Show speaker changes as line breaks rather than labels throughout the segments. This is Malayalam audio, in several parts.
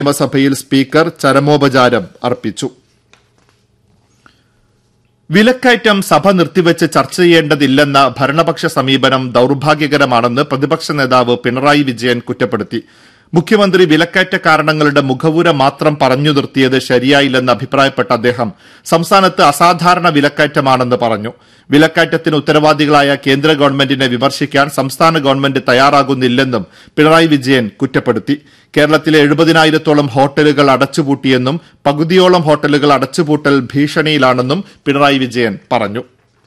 നിയമസഭയിൽ സ്പീക്കർ ചരമോപചാരം അർപ്പിച്ചു വിലക്കയറ്റം സഭ നിർത്തിവെച്ച് ചർച്ച ചെയ്യേണ്ടതില്ലെന്ന ഭരണപക്ഷ സമീപനം ദൌർഭാഗ്യകരമാണെന്ന് പ്രതിപക്ഷ നേതാവ് പിണറായി വിജയൻ കുറ്റപ്പെടുത്തി മുഖ്യമന്ത്രി വിലക്കയറ്റ കാരണങ്ങളുടെ മുഖവുര മാത്രം പറഞ്ഞു നിർത്തിയത് ശരിയായില്ലെന്ന് അഭിപ്രായപ്പെട്ട അദ്ദേഹം സംസ്ഥാനത്ത് അസാധാരണ വിലക്കയറ്റമാണെന്ന് പറഞ്ഞു വിലക്കയറ്റത്തിന് ഉത്തരവാദികളായ കേന്ദ്ര ഗവൺമെന്റിനെ വിമർശിക്കാൻ സംസ്ഥാന ഗവൺമെന്റ് തയ്യാറാകുന്നില്ലെന്നും പിണറായി വിജയൻ കുറ്റപ്പെടുത്തി കേരളത്തിലെ എഴുപതിനായിരത്തോളം ഹോട്ടലുകൾ അടച്ചുപൂട്ടിയെന്നും പകുതിയോളം ഹോട്ടലുകൾ അടച്ചുപൂട്ടൽ ഭീഷണിയിലാണെന്നും പിണറായി വിജയൻ പറഞ്ഞു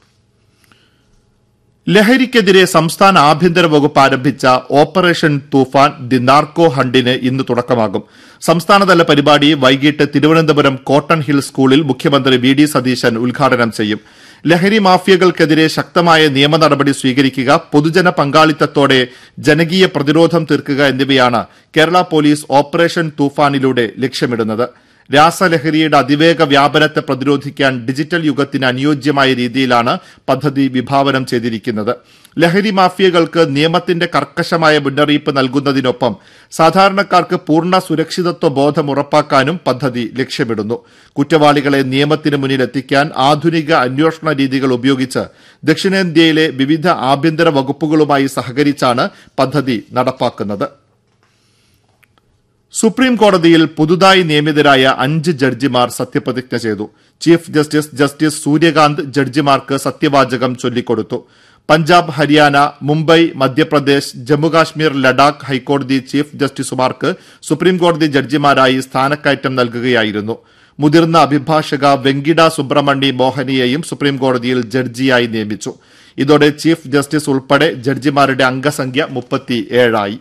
ലഹരിക്കെതിരെ സംസ്ഥാന ആഭ്യന്തര വകുപ്പ് ആരംഭിച്ച ഓപ്പറേഷൻ തൂഫാൻ ദി നാർക്കോ ഹണ്ടിന് ഇന്ന് തുടക്കമാകും സംസ്ഥാനതല പരിപാടി വൈകിട്ട് തിരുവനന്തപുരം കോട്ടൺ ഹിൽ സ്കൂളിൽ മുഖ്യമന്ത്രി വി ഡി സതീശൻ ഉദ്ഘാടനം ചെയ്യും ലഹരി മാഫിയകൾക്കെതിരെ ശക്തമായ നിയമ നടപടി സ്വീകരിക്കുക പൊതുജന പങ്കാളിത്തത്തോടെ ജനകീയ പ്രതിരോധം തീർക്കുക എന്നിവയാണ് കേരള പോലീസ് ഓപ്പറേഷൻ തൂഫാനിലൂടെ ലക്ഷ്യമിടുന്നത് രാസലഹരിയുടെ അതിവേഗ വ്യാപനത്തെ പ്രതിരോധിക്കാൻ ഡിജിറ്റൽ യുഗത്തിന് അനുയോജ്യമായ രീതിയിലാണ് പദ്ധതി വിഭാവനം ചെയ്തിരിക്കുന്നത് ലഹരി മാഫിയകൾക്ക് നിയമത്തിന്റെ കർക്കശമായ മുന്നറിയിപ്പ് നൽകുന്നതിനൊപ്പം സാധാരണക്കാർക്ക് പൂർണ്ണ സുരക്ഷിതത്വ ബോധം ഉറപ്പാക്കാനും പദ്ധതി ലക്ഷ്യമിടുന്നു കുറ്റവാളികളെ നിയമത്തിന് മുന്നിൽ എത്തിക്കാൻ ആധുനിക അന്വേഷണ രീതികൾ ഉപയോഗിച്ച് ദക്ഷിണേന്ത്യയിലെ വിവിധ ആഭ്യന്തര വകുപ്പുകളുമായി സഹകരിച്ചാണ് പദ്ധതി നടപ്പാക്കുന്നത് സുപ്രീം കോടതിയിൽ പുതുതായി നിയമിതരായ അഞ്ച് ജഡ്ജിമാർ സത്യപ്രതിജ്ഞ ചെയ്തു ചീഫ് ജസ്റ്റിസ് ജസ്റ്റിസ് സൂര്യകാന്ത് ജഡ്ജിമാർക്ക് സത്യവാചകം ചൊല്ലിക്കൊടുത്തു പഞ്ചാബ് ഹരിയാന മുംബൈ മധ്യപ്രദേശ് ജമ്മുകാശ്മീർ ലഡാക്ക് ഹൈക്കോടതി ചീഫ് ജസ്റ്റിസുമാർക്ക് സുപ്രീം കോടതി ജഡ്ജിമാരായി സ്ഥാനക്കയറ്റം നൽകുകയായിരുന്നു മുതിർന്ന അഭിഭാഷക വെങ്കിട സുബ്രഹ്മണ്യ മോഹനിയെയും സുപ്രീം കോടതിയിൽ ജഡ്ജിയായി നിയമിച്ചു ഇതോടെ ചീഫ് ജസ്റ്റിസ് ഉൾപ്പെടെ ജഡ്ജിമാരുടെ അംഗസംഖ്യ മുപ്പത്തിയേഴായി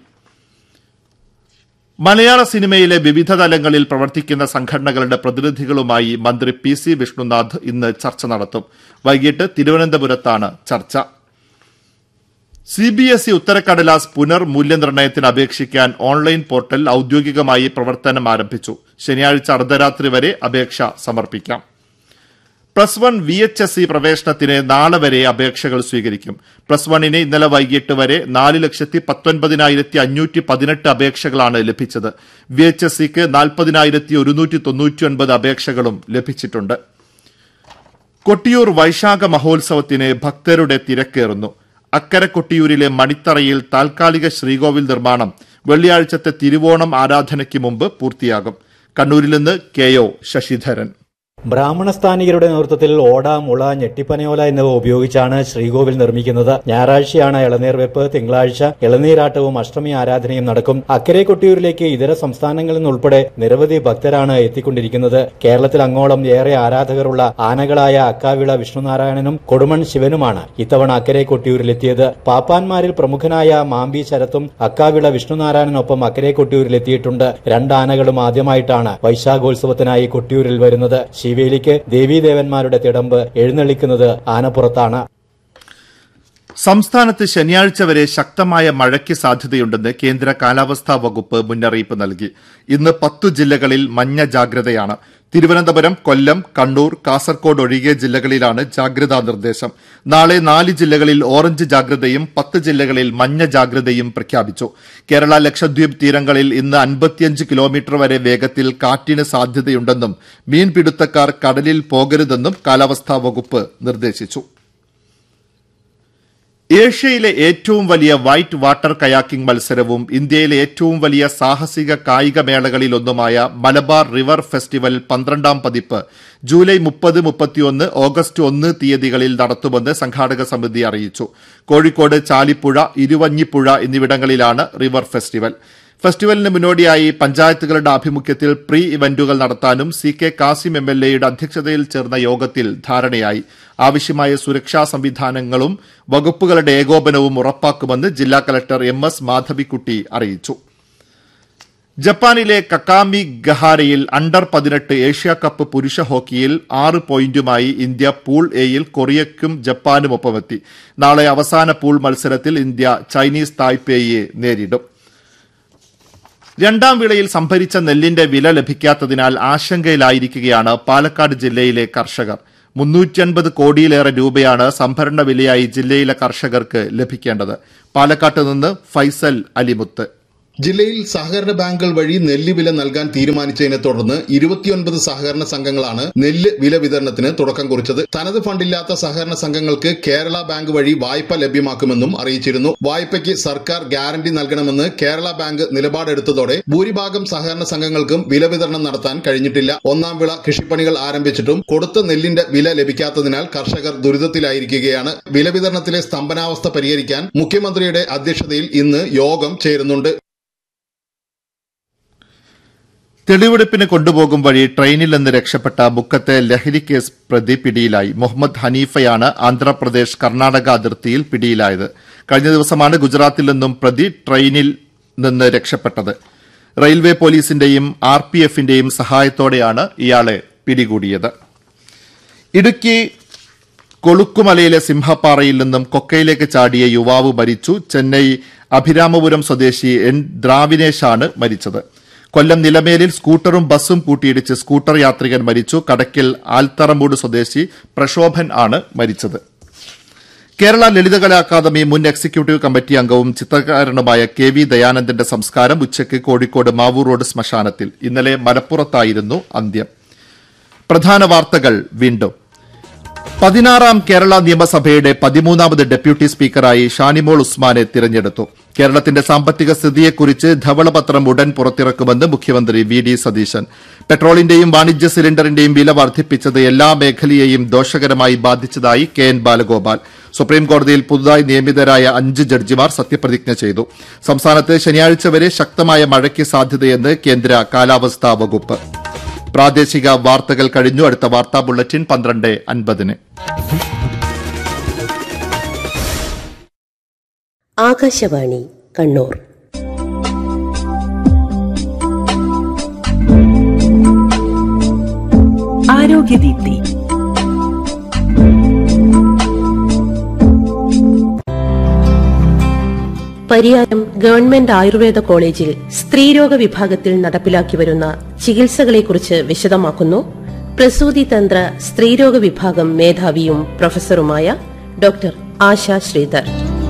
മലയാള സിനിമയിലെ വിവിധ തലങ്ങളിൽ പ്രവർത്തിക്കുന്ന സംഘടനകളുടെ പ്രതിനിധികളുമായി മന്ത്രി പി സി വിഷ്ണുനാഥ് ഇന്ന് ചർച്ച നടത്തും വൈകിട്ട് തിരുവനന്തപുരത്താണ് ചർച്ച സി ബി എസ് ഇ ഉത്തരക്കടലാസ് പുനർ മൂല്യനിർണ്ണയത്തിന് അപേക്ഷിക്കാൻ ഓൺലൈൻ പോർട്ടൽ ഔദ്യോഗികമായി പ്രവർത്തനം ആരംഭിച്ചു ശനിയാഴ്ച അർദ്ധരാത്രി വരെ അപേക്ഷ സമർപ്പിക്കാം plus one V H S C പ്രവേശനത്തിന് നാളെ വരെ അപേക്ഷകൾ സ്വീകരിക്കും പ്ലസ് വണ്ണിന് ഇന്നലെ വൈകിട്ട് വരെ നാല് ലക്ഷത്തി പത്തൊൻപതിനായിരത്തി അഞ്ഞൂറ്റി പതിനെട്ട് അപേക്ഷകളാണ് ലഭിച്ചത് വി എച്ച് എസ് സിക്ക് നാൽപ്പതിനായിരത്തി ഒരുന്നൂറ്റി തൊണ്ണൂറ്റിയൊൻപത് അപേക്ഷകളും ലഭിച്ചിട്ടുണ്ട് കൊട്ടിയൂർ വൈശാഖ മഹോത്സവത്തിന് ഭക്തരുടെ തിരക്കേറുന്നു അക്കരെ കൊട്ടിയൂരിലെ മണിത്തറയിൽ താൽക്കാലിക ശ്രീകോവിൽ നിർമ്മാണം വെള്ളിയാഴ്ചത്തെ തിരുവോണം ആരാധനയ്ക്ക് മുമ്പ് പൂർത്തിയാകും കണ്ണൂരിൽ നിന്ന് കെ ഒ ശശിധരൻ
ബ്രാഹ്മണ സ്ഥാനികരുടെ നേതൃത്വത്തിൽ ഓട മുള ഞെട്ടിപ്പനയോല എന്നിവ ഉപയോഗിച്ചാണ് ശ്രീകോവിൽ നിർമ്മിക്കുന്നത് ഞായറാഴ്ചയാണ് ഇളനീർ വെപ്പ് തിങ്കളാഴ്ച ഇളനീരാട്ടവും അഷ്ടമി ആരാധനയും നടക്കും അക്കരെ കൊട്ടിയൂരിലേക്ക് ഇതര സംസ്ഥാനങ്ങളിൽ നിന്നുൾപ്പെടെ നിരവധി ഭക്തരാണ് എത്തിക്കൊണ്ടിരിക്കുന്നത് കേരളത്തിൽ അങ്ങോളം ഏറെ ആരാധകരുള്ള ആനകളായ അക്കാവിള വിഷ്ണുനാരായണനും കൊടുമൺ ശിവനുമാണ് ഇത്തവണ അക്കരെ കൊട്ടിയൂരിലെത്തിയത് പാപ്പാന്മാരിൽ പ്രമുഖനായ മാമ്പി ശരത്തും അക്കാവിള വിഷ്ണുനാരായണനൊപ്പം അക്കരെ കൊട്ടിയൂരിലെത്തിയിട്ടുണ്ട് രണ്ടാനകളും ആദ്യമായിട്ടാണ് വൈശാഖോത്സവത്തിനായി കൊട്ടിയൂരിൽ വരുന്നത് ശിവേലിക്ക് ദേവീദേവന്മാരുടെ തിടമ്പ് എഴുന്നള്ളിക്കുന്നത് ആനപ്പുറത്താണ്
സംസ്ഥാനത്ത് ശനിയാഴ്ച വരെ ശക്തമായ മഴയ്ക്ക് സാധ്യതയുണ്ടെന്ന് കേന്ദ്ര കാലാവസ്ഥാ വകുപ്പ് മുന്നറിയിപ്പ് നൽകി ഇന്ന് പത്തു ജില്ലകളിൽ മഞ്ഞ ജാഗ്രതയാണ് തിരുവനന്തപുരം കൊല്ലം കണ്ണൂർ കാസർകോട് ഒഴികെ ജില്ലകളിലാണ് ജാഗ്രതാ നിർദ്ദേശം നാളെ നാല് ജില്ലകളിൽ ഓറഞ്ച് ജാഗ്രതയും പത്ത് ജില്ലകളിൽ മഞ്ഞ ജാഗ്രതയും പ്രഖ്യാപിച്ചു കേരള ലക്ഷദ്വീപ് തീരങ്ങളിൽ ഇന്ന് അൻപത്തിയഞ്ച് കിലോമീറ്റർ വരെ വേഗത്തിൽ കാറ്റിന് സാധ്യതയുണ്ടെന്നും മീൻപിടുത്തക്കാർ കടലിൽ പോകരുതെന്നും കാലാവസ്ഥാ വകുപ്പ് നിർദ്ദേശിച്ചു ഏഷ്യയിലെ ഏറ്റവും വലിയ വൈറ്റ് വാട്ടർ കയാക്കിംഗ് മത്സരവും ഇന്ത്യയിലെ ഏറ്റവും വലിയ സാഹസിക കായിക മേളകളിലൊന്നുമായ മലബാർ റിവർ ഫെസ്റ്റിവൽ പന്ത്രണ്ടാം പതിപ്പ് ജൂലൈ മുപ്പത് മുപ്പത്തിയൊന്ന് ഓഗസ്റ്റ് ഒന്ന് തീയതികളിൽ നടത്തുമെന്ന് സംഘാടക സമിതി അറിയിച്ചു കോഴിക്കോട് ചാലിപ്പുഴ ഇരുവഞ്ഞിപ്പുഴ എന്നിവിടങ്ങളിലാണ് റിവർ ഫെസ്റ്റിവൽ ഫെസ്റ്റിവലിന് മുന്നോടിയായി പഞ്ചായത്തുകളുടെ ആഭിമുഖ്യത്തിൽ പ്രീ ഇവന്റുകൾ നടത്താനും C K Kasim M L എയുടെ അധ്യക്ഷതയിൽ ചേർന്ന യോഗത്തിൽ ധാരണയായി ആവശ്യമായ സുരക്ഷാ സംവിധാനങ്ങളും വകുപ്പുകളുടെ ഏകോപനവും ഉറപ്പാക്കുമെന്ന് ജില്ലാ കലക്ടർ എം എസ് മാധവിക്കുട്ടി അറിയിച്ചു ജപ്പാനിലെ കക്കാമി ഗഹാരയിൽ അണ്ടർ പതിനെട്ട് ഏഷ്യ കപ്പ് പുരുഷ ഹോക്കിയിൽ ആറ് പോയിന്റുമായി ഇന്ത്യ പൂൾ എയിൽ കൊറിയയ്ക്കും ജപ്പാനുമൊപ്പമെത്തി നാളെ അവസാന പൂൾ മത്സരത്തിൽ ഇന്ത്യ ചൈനീസ് തായ്പേയിയെ നേരിടും രണ്ടാം വിളയിൽ സംഭരിച്ച നെല്ലിന്റെ വില ലഭിക്കാത്തതിനാൽ ആശങ്കയിലായിരിക്കുകയാണ് പാലക്കാട് ജില്ലയിലെ കർഷകർ മുന്നൂറ്റൻപത് കോടിയിലേറെ രൂപയാണ് സംഭരണ വിലയായി ജില്ലയിലെ കർഷകർക്ക് ലഭിക്കേണ്ടത് പാലക്കാട്ട് നിന്ന് ഫൈസൽ അലിമുത്ത്
ജില്ലയിൽ സഹകരണ ബാങ്കുകൾ വഴി നെല്ല് വില നൽകാൻ തീരുമാനിച്ചതിനെ തുടർന്ന് ഇരുപത്തിയൊൻപത് സഹകരണ സംഘങ്ങളാണ് നെല്ല് വില വിതരണത്തിന് തുടക്കം കുറിച്ചത് തനത് ഫണ്ടില്ലാത്ത സഹകരണ സംഘങ്ങൾക്ക് കേരള ബാങ്ക് വഴി വായ്പ ലഭ്യമാക്കുമെന്നും അറിയിച്ചിരുന്നു വായ്പയ്ക്ക് സർക്കാർ ഗ്യാരണ്ടി നൽകണമെന്ന് കേരള ബാങ്ക് നിലപാടെടുത്തതോടെ ഭൂരിഭാഗം സഹകരണ സംഘങ്ങൾക്കും വില വിതരണം നടത്താൻ കഴിഞ്ഞിട്ടില്ല ഒന്നാം വിള കൃഷിപ്പണികൾ ആരംഭിച്ചിട്ടും കൊടുത്ത നെല്ലിന്റെ വില ലഭിക്കാത്തതിനാൽ കർഷകർ ദുരിതത്തിലായിരിക്കുകയാണ് വില വിതരണത്തിലെ സ്തംഭനാവസ്ഥ പരിഹരിക്കാൻ മുഖ്യമന്ത്രിയുടെ അധ്യക്ഷതയിൽ ഇന്ന് യോഗം ചേരുന്നുണ്ട്
തെളിവെടുപ്പിന് കൊണ്ടുപോകും വഴി ട്രെയിനിൽ നിന്ന് രക്ഷപ്പെട്ട മുക്കത്തെ ലഹരി കേസ് പ്രതി പിടിയിലായി മുഹമ്മദ് ഹനീഫയാണ് ആന്ധ്രാപ്രദേശ് കർണാടക അതിർത്തിയിൽ പിടിയിലായത് കഴിഞ്ഞ ദിവസമാണ് ഗുജറാത്തിൽ നിന്നും പ്രതി ട്രെയിനിൽ നിന്ന് രക്ഷപ്പെട്ടത് റെയിൽവേ പോലീസിന്റെയും ആർ പി എഫിന്റെയും സഹായത്തോടെയാണ് ഇയാളെ പിടികൂടിയത് ഇടുക്കി കൊളുക്കുമലയിലെ സിംഹപ്പാറയിൽ നിന്നും കൊക്കയിലേക്ക് ചാടിയ യുവാവ് മരിച്ചു ചെന്നൈ അഭിരാമപുരം സ്വദേശി എൻ ദ്രാവിനേഷാണ് മരിച്ചത് കൊല്ലം നിലമേലിൽ സ്കൂട്ടറും ബസ്സും കൂട്ടിയിടിച്ച് സ്കൂട്ടർ യാത്രികൻ മരിച്ചു കടക്കിൽ ആൽത്തറമൂട് സ്വദേശി പ്രക്ഷോഭൻ ആണ് മരിച്ചത് കേരള ലളിതകലാ അക്കാദമി മുൻ എക്സിക്യൂട്ടീവ് കമ്മിറ്റി അംഗവും ചിത്രകാരനുമായ കെ വി ദയാനന്ദന്റെ സംസ്കാരം ഉച്ചയ്ക്ക് കോഴിക്കോട് മാവൂർ റോഡ് ശ്മശാനത്തിൽ ഇന്നലെ മലപ്പുറത്തായിരുന്നു അന്ത്യം പ്രധാന വാർത്തകൾ വീണ്ടും പതിനാറാം കേരള നിയമസഭയുടെ പതിമൂന്നാമത് ഡെപ്യൂട്ടി സ്പീക്കറായി ഷാനിമോൾ ഉസ്മാനെ തിരഞ്ഞെടുത്തു കേരളത്തിന്റെ സാമ്പത്തിക സ്ഥിതിയെക്കുറിച്ച് ധവളപത്രം ഉടൻ പുറത്തിറക്കുമെന്ന് മുഖ്യമന്ത്രി വി ഡി സതീശൻ പെട്രോളിന്റെയും വാണിജ്യ സിലിണ്ടറിന്റെയും വില വർദ്ധിപ്പിച്ചത് എല്ലാ മേഖലയെയും ദോഷകരമായി ബാധിച്ചതായി കെ എൻ ബാലഗോപാൽ സുപ്രീംകോടതിയിൽ പുതുതായി നിയമിതരായ അഞ്ച് ജഡ്ജിമാർ സത്യപ്രതിജ്ഞ ചെയ്തു സംസ്ഥാനത്ത് ശനിയാഴ്ച വരെ ശക്തമായ മഴയ്ക്ക് സാധ്യതയെന്ന് കേന്ദ്ര കാലാവസ്ഥാ വകുപ്പ് പ്രാദേശിക വാർത്തകൾ കഴിഞ്ഞു അടുത്ത വാർത്താ ബുള്ളറ്റിൻ പന്ത്രണ്ട് അൻപതിന്
ആകാശവാണി കണ്ണൂർ
ആരോഗ്യദീപ്തി
പരിയാരം ഗവൺമെന്റ് ആയുർവേദ കോളേജിൽ സ്ത്രീരോഗ വിഭാഗത്തിൽ നടപ്പിലാക്കി വരുന്ന ചികിത്സകളെക്കുറിച്ച് വിശദമാക്കുന്നു പ്രസൂതി തന്ത്ര സ്ത്രീരോഗ വിഭാഗം മേധാവിയും പ്രൊഫസറുമായ ഡോക്ടർ ആശ ശ്രീധർ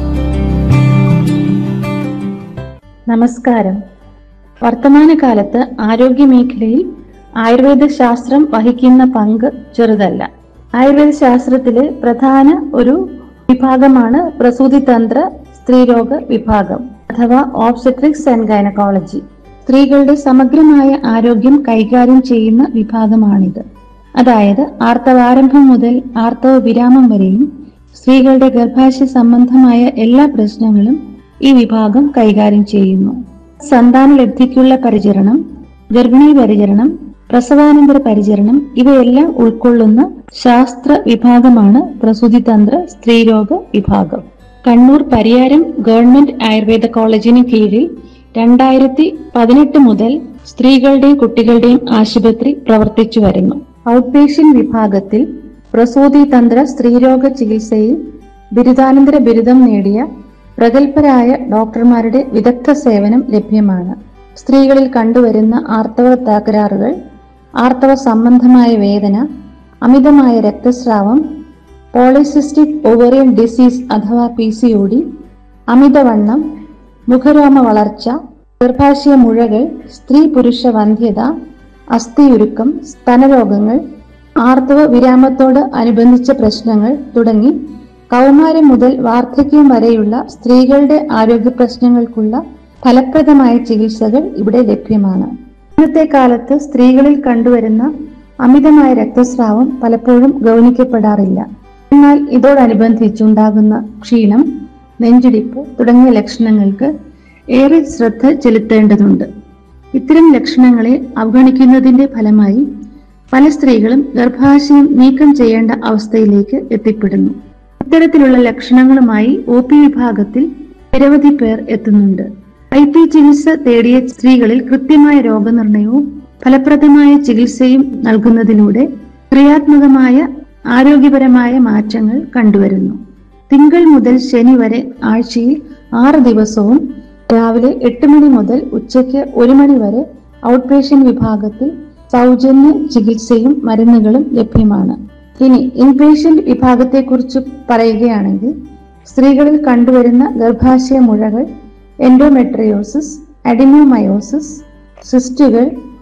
നമസ്കാരം വർത്തമാനകാലത്ത് ആരോഗ്യമേഖലയിൽ ആയുർവേദ ശാസ്ത്രം വഹിക്കുന്ന പങ്ക് ചെറുതല്ല ആയുർവേദ ശാസ്ത്രത്തിലെ പ്രധാന ഒരു വിഭാഗമാണ് പ്രസൂതിതന്ത്ര സ്ത്രീരോഗ വിഭാഗം അഥവാ ഓബ്സെട്രിക്സ് ആൻഡ് ഗൈനക്കോളജി സ്ത്രീകളുടെ സമഗ്രമായ ആരോഗ്യം കൈകാര്യം ചെയ്യുന്ന വിഭാഗമാണിത് അതായത് ആർത്തവാരംഭം മുതൽ ആർത്തവ വിരാമം വരെയും സ്ത്രീകളുടെ ഗർഭാശയ സംബന്ധമായ എല്ലാ പ്രശ്നങ്ങളും ഈ വിഭാഗം കൈകാര്യം ചെയ്യുന്നു സന്താന ലബ്ധിക്കുള്ള പരിചരണം ഗർഭിണി പരിചരണം പ്രസവാനന്തര പരിചരണം ഇവയെല്ലാം ഉൾക്കൊള്ളുന്ന ശാസ്ത്ര വിഭാഗമാണ് പ്രസൂതിതന്ത്ര സ്ത്രീരോഗ വിഭാഗം കണ്ണൂർ പരിയാരം ഗവൺമെന്റ് ആയുർവേദ കോളേജിന് കീഴിൽ രണ്ടായിരത്തി പതിനെട്ട് മുതൽ സ്ത്രീകളുടെയും കുട്ടികളുടെയും ആശുപത്രി പ്രവർത്തിച്ചു വരുന്നു ഔട്ട് പേഷ്യന്റ് വിഭാഗത്തിൽ പ്രസൂതിതന്ത്ര സ്ത്രീരോഗ ചികിത്സയിൽ ബിരുദാനന്തര ബിരുദം നേടിയ പ്രഗത്ഭരായ ഡോക്ടർമാരുടെ വിദഗ്ധ സേവനം ലഭ്യമാണ് സ്ത്രീകളിൽ കണ്ടുവരുന്ന ആർത്തവ തകരാറുകൾ ആർത്തവ സംബന്ധമായ വേദന അമിതമായ രക്തസ്രാവം പോളിസിസ്റ്റിക് ഓവറിയൻ ഡിസീസ് അഥവാ പി സി ഒ ഡി അമിതവണ്ണം മുഖരോമ വളർച്ച ഗർഭാശയ മുഴകൾ സ്ത്രീ പുരുഷ വന്ധ്യത അസ്ഥിയുരുക്കം സ്തനരോഗങ്ങൾ ആർത്തവ വിരാമത്തോട് അനുബന്ധിച്ച പ്രശ്നങ്ങൾ തുടങ്ങി കൗമാരം മുതൽ വാർദ്ധക്യം വരെയുള്ള സ്ത്രീകളുടെ ആരോഗ്യ പ്രശ്നങ്ങൾക്കുള്ള ഫലപ്രദമായ ചികിത്സകൾ ഇവിടെ ലഭ്യമാണ് ഇന്നത്തെ കാലത്ത് സ്ത്രീകളിൽ കണ്ടുവരുന്ന അമിതമായ രക്തസ്രാവം പലപ്പോഴും ഗൗനിക്കപ്പെടാറില്ല എന്നാൽ ഇതോടനുബന്ധിച്ചുണ്ടാകുന്ന ക്ഷീണം നെഞ്ചിടിപ്പ് തുടങ്ങിയ ലക്ഷണങ്ങൾക്ക് ഏറെ ശ്രദ്ധ ചെലുത്തേണ്ടതുണ്ട് ഇത്തരം ലക്ഷണങ്ങളെ അവഗണിക്കുന്നതിന്റെ ഫലമായി പല സ്ത്രീകളും ഗർഭാശയം നീക്കം ചെയ്യേണ്ട അവസ്ഥയിലേക്ക് എത്തിപ്പെടുന്നു ഇത്തരത്തിലുള്ള ലക്ഷണങ്ങളുമായി ഒ പി വിഭാഗത്തിൽ നിരവധി പേർ എത്തുന്നുണ്ട് ഐ പി ചികിത്സ തേടിയ സ്ത്രീകളിൽ കൃത്യമായ രോഗനിർണയവും ഫലപ്രദമായ ചികിത്സയും നൽകുന്നതിലൂടെ ക്രിയാത്മകമായ ആരോഗ്യപരമായ മാറ്റങ്ങൾ കണ്ടുവരുന്നു തിങ്കൾ മുതൽ ശനി വരെ ആഴ്ചയിൽ ആറ് ദിവസവും രാവിലെ എട്ട് മണി മുതൽ ഉച്ചയ്ക്ക് ഒരു മണി വരെ ഔട്ട് പേഷ്യന്റ് വിഭാഗത്തിൽ സൗജന്യ ചികിത്സയും മരുന്നുകളും ലഭ്യമാണ് ഇനി ഇൻപേഷ്യന്റ് വിഭാഗത്തെക്കുറിച്ച് പറയുകയാണെങ്കിൽ സ്ത്രീകളിൽ കണ്ടുവരുന്ന ഗർഭാശയ മുഴകൾ എൻഡോമെട്രിയോസിസ് അഡിനോമയോസിസ് സിസ്റ്റുകൾ